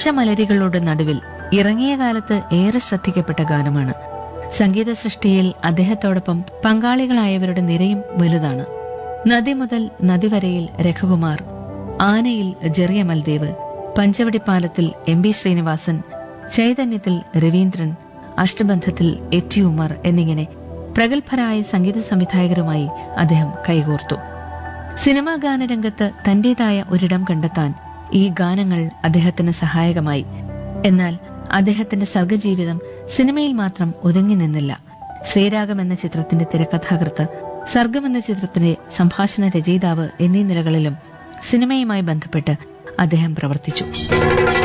നിമിഷമലരികളുടെ നടുവിൽ ഇറങ്ങിയ കാലത്ത് ഏറെ ശ്രദ്ധിക്കപ്പെട്ട ഗാനമാണ് സംഗീത സൃഷ്ടിയിൽ അദ്ദേഹത്തോടൊപ്പം പങ്കാളികളായവരുടെ നിരയും വലുതാണ് നദി മുതൽ നദി വരയിൽ രഘുകുമാർ ആനയിൽ ജെറിയ മൽദേവ് പഞ്ചവടിപ്പാലത്തിൽ എം ബി ശ്രീനിവാസൻ ചൈതന്യത്തിൽ രവീന്ദ്രൻ അഷ്ടബന്ധത്തിൽ എറ്റി ഉമർ എന്നിങ്ങനെ പ്രഗത്ഭരായ സംഗീത സംവിധായകരുമായി അദ്ദേഹം കൈകോർത്തു സിനിമാ ഗാനരംഗത്ത് തന്റേതായ ഒരിടം കണ്ടെത്താൻ ഈ ഗാനങ്ങൾ അദ്ദേഹത്തിന് സഹായകമായി എന്നാൽ അദ്ദേഹത്തിന്റെ സർഗജീവിതം സിനിമയിൽ മാത്രം ഒതുങ്ങി നിന്നില്ല ശ്രീരാഗം എന്ന ചിത്രത്തിന്റെ തിരക്കഥാകൃത്ത് സർഗം എന്ന ചിത്രത്തിന്റെ സംഭാഷണ രചയിതാവ് എന്നീ നിലകളിലും സിനിമയുമായി ബന്ധപ്പെട്ട് അദ്ദേഹം പ്രവർത്തിച്ചു